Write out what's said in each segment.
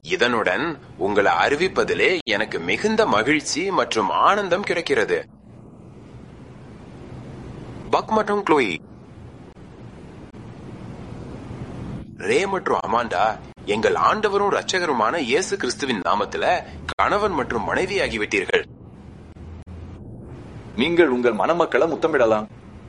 இதனுடன் உங்களை அறிவிப்பதிலே எனக்கு மிகுந்த மகிழ்ச்சி மற்றும் ஆனந்தம் கிடைக்கிறது பக் மற்றும் க்ளோயி ரே மற்றும் அமாண்டா எங்கள் ஆண்டவரும் இரட்சகருமான இயேசு கிறிஸ்துவின் நாமத்துல கணவன் மற்றும் மனைவி ஆகிவிட்டீர்கள் நீங்கள் உங்கள் மணமக்களை முத்தமிடலாம்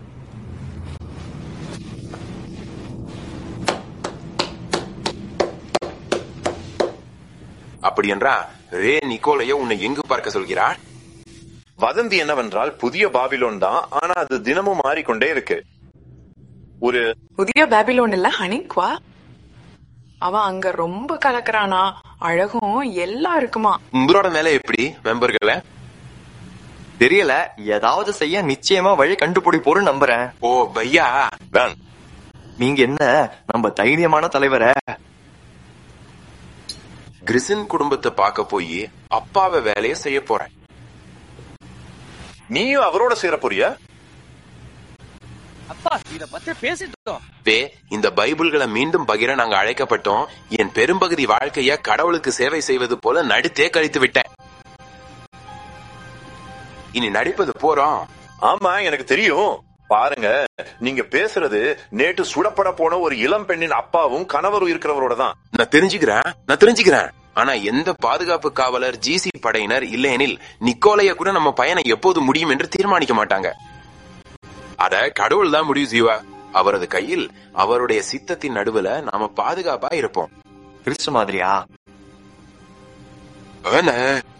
அப்படி என்றா ரே நிக்கோலையோ உன்னை எங்கு பார்க்க சொல்கிறார் வதந்தி என்னவென்றால் புதிய பாபிலோன் தான் ஆனா அது தினமும் மாறிக்கொண்டே இருக்கு ஒரு புதிய பேபிலோன் இல்ல ஹனிக்வா அவன் அங்க ரொம்ப கலக்குறானா அழகும் எல்லாம் இருக்குமா உங்களோட மேல எப்படி மெம்பர்களே தெரியல ஏதாவது செய்ய நிச்சயமா வழி கண்டுபிடிப்போரு நம்புறேன் ஓ பையா வேன் நீங்க என்ன நம்ம தைரியமான தலைவரை கிறிசின் குடும்பத்தை பார்க்க போய் அப்பாவை வேலையை செய்ய போறேன் நீயும் அவரோட சேர போறியா அப்பா இத பத்தி பேசிட்டோம் வே இந்த பைபிள்களை மீண்டும் பகிர நாங்க அழைக்கப்பட்டோம் என் பெரும்பகுதி வாழ்க்கைய கடவுளுக்கு சேவை செய்வது போல நடித்தே கழித்து விட்டேன் இனி நடிப்பது போறோம் ஆமா எனக்கு தெரியும் பாருங்க நீங்க பேசுறது நேற்று சுடப்பட போன ஒரு இளம் பெண்ணின் அப்பாவும் கணவரும் இருக்கிறவரோட தான் நான் தெரிஞ்சுக்கிறேன் நான் தெரிஞ்சுக்கிறேன் ஆனா எந்த பாதுகாப்பு காவலர் ஜிசி படையினர் இல்லையெனில் நிக்கோலைய கூட நம்ம பயணம் எப்போது முடியும் என்று தீர்மானிக்க மாட்டாங்க அத கடவுள் தான் முடிவு செய்வா அவரது கையில் அவருடைய சித்தத்தின் நடுவுல நாம பாதுகாப்பா இருப்போம் கிறிஸ்து மாதிரியா என்ன